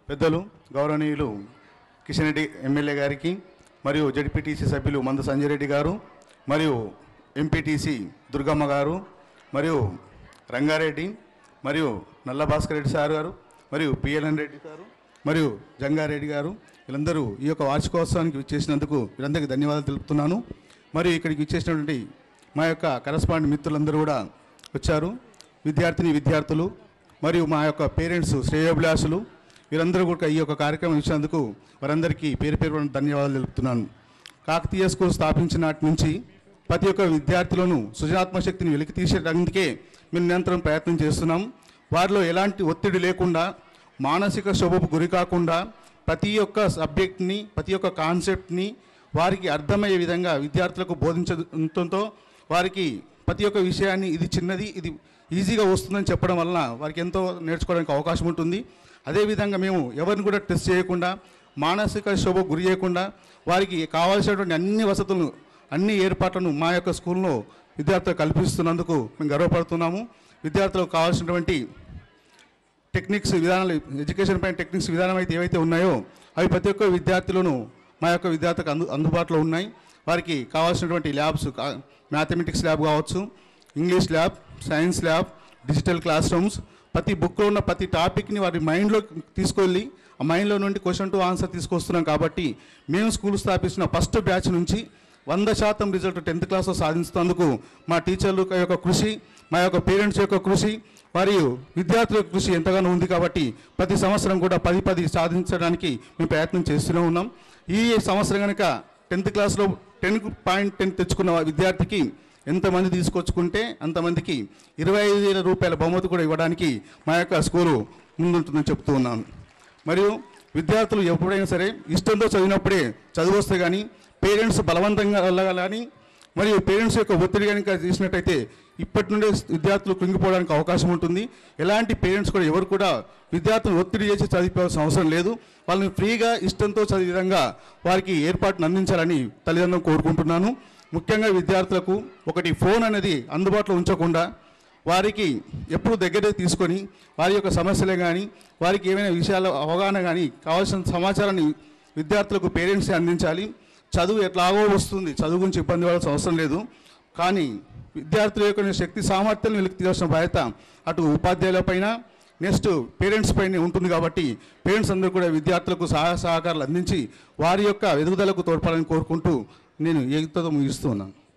పెద్దలు గౌరవనీయులు కిషన్ రెడ్డి ఎమ్మెల్యే గారికి మరియు జడ్పీటీసీ సభ్యులు మంద సంజయ్ రెడ్డి గారు మరియు ఎంపీటీసీ దుర్గమ్మ గారు మరియు రంగారెడ్డి మరియు నల్ల భాస్కర్ రెడ్డి సార్ గారు మరియు పిఎల్ఎన్ రెడ్డి గారు మరియు జంగారెడ్డి గారు వీళ్ళందరూ ఈ యొక్క వార్షికోత్సవానికి విచ్చేసినందుకు వీరందరికీ ధన్యవాదాలు తెలుపుతున్నాను మరియు ఇక్కడికి విచ్చేసినటువంటి మా యొక్క కరస్పాండ్ మిత్రులందరూ కూడా వచ్చారు విద్యార్థిని విద్యార్థులు మరియు మా యొక్క పేరెంట్స్ శ్రేయోభిలాషులు వీరందరూ కూడా ఈ యొక్క కార్యక్రమం ఇచ్చినందుకు వారందరికీ పేరు పేరు ధన్యవాదాలు తెలుపుతున్నాను కాకతీయ స్కూల్ స్థాపించిన నాటి నుంచి ప్రతి ఒక్క విద్యార్థులను సృజనాత్మక శక్తిని వెలికి తీసేటందుకే మేము నిరంతరం ప్రయత్నం చేస్తున్నాం వారిలో ఎలాంటి ఒత్తిడి లేకుండా మానసిక శోభకు గురి కాకుండా ప్రతి ఒక్క సబ్జెక్ట్ని ప్రతి ఒక్క కాన్సెప్ట్ని వారికి అర్థమయ్యే విధంగా విద్యార్థులకు బోధించడంతో వారికి ప్రతి ఒక్క విషయాన్ని ఇది చిన్నది ఇది ఈజీగా వస్తుందని చెప్పడం వలన వారికి ఎంతో నేర్చుకోవడానికి అవకాశం ఉంటుంది అదేవిధంగా మేము ఎవరిని కూడా టెస్ట్ చేయకుండా మానసిక శోభకు గురి చేయకుండా వారికి కావాల్సినటువంటి అన్ని వసతులను అన్ని ఏర్పాట్లను మా యొక్క స్కూల్లో విద్యార్థులకు కల్పిస్తున్నందుకు మేము గర్వపడుతున్నాము విద్యార్థులకు కావాల్సినటువంటి టెక్నిక్స్ విధానాలు ఎడ్యుకేషన్ పైన టెక్నిక్స్ విధానం అయితే ఏవైతే ఉన్నాయో అవి ప్రతి ఒక్క విద్యార్థులను మా యొక్క విద్యార్థులకు అందు అందుబాటులో ఉన్నాయి వారికి కావాల్సినటువంటి ల్యాబ్స్ మ్యాథమెటిక్స్ ల్యాబ్ కావచ్చు English lab science lab digital class rooms ప్రతి బుక్లో ఉన్న ప్రతి టాపిక్ని వారి మైండ్లో తీసుకెళ్ళి ఆ మైండ్లో నుండి క్వశ్చన్ టు ఆన్సర్ తీసుకొస్తున్నాం కాబట్టి మేము స్కూల్ స్థాపించిన ఫస్ట్ బ్యాచ్ నుంచి వంద శాతం రిజల్ట్ టెన్త్ క్లాస్లో సాధించినందుకు మా టీచర్ల యొక్క కృషి మా యొక్క పేరెంట్స్ యొక్క కృషి మరియు విద్యార్థుల యొక్క కృషి ఎంతగానో ఉంది కాబట్టి ప్రతి సంవత్సరం కూడా పది పది సాధించడానికి మేము ప్రయత్నం చేస్తూనే ఉన్నాం ఈ సంవత్సరం కనుక టెన్త్ క్లాస్లో టెన్ పాయింట్ టెన్ తెచ్చుకున్న విద్యార్థికి ఎంతమంది తీసుకొచ్చుకుంటే అంతమందికి ఇరవై ఐదు వేల రూపాయల బహుమతి కూడా ఇవ్వడానికి మా యొక్క స్కూలు ముందుంటుందని చెప్తూ ఉన్నాను మరియు విద్యార్థులు ఎప్పుడైనా సరే ఇష్టంతో చదివినప్పుడే చదువు వస్తే కానీ పేరెంట్స్ బలవంతంగా వెళ్ళగాలని మరియు పేరెంట్స్ యొక్క ఒత్తిడి కనుక చేసినట్టయితే ఇప్పటి నుండే విద్యార్థులు కృంగిపోవడానికి అవకాశం ఉంటుంది ఎలాంటి పేరెంట్స్ కూడా ఎవరు కూడా విద్యార్థులను ఒత్తిడి చేసి చదివిపోవాల్సిన అవసరం లేదు వాళ్ళని ఫ్రీగా ఇష్టంతో చదివే విధంగా వారికి ఏర్పాటును అందించాలని తల్లిదండ్రులు కోరుకుంటున్నాను ముఖ్యంగా విద్యార్థులకు ఒకటి ఫోన్ అనేది అందుబాటులో ఉంచకుండా వారికి ఎప్పుడు దగ్గరే తీసుకొని వారి యొక్క సమస్యలే కానీ వారికి ఏమైనా విషయాల అవగాహన కానీ కావాల్సిన సమాచారాన్ని విద్యార్థులకు పేరెంట్సే అందించాలి చదువు ఎట్లాగో వస్తుంది చదువు గురించి ఇబ్బంది పడాల్సిన అవసరం లేదు కానీ విద్యార్థుల యొక్క శక్తి సామర్థ్యాలను వెలికి తీయాల్సిన బాధ్యత అటు ఉపాధ్యాయుల పైన నెక్స్ట్ పేరెంట్స్ పైన ఉంటుంది కాబట్టి పేరెంట్స్ అందరూ కూడా విద్యార్థులకు సహాయ సహకారాలు అందించి వారి యొక్క ఎదుగుదలకు తోడ్పడాలని కోరుకుంటూ నేను ఏకతతో ముగిస్తూ ఉన్నాను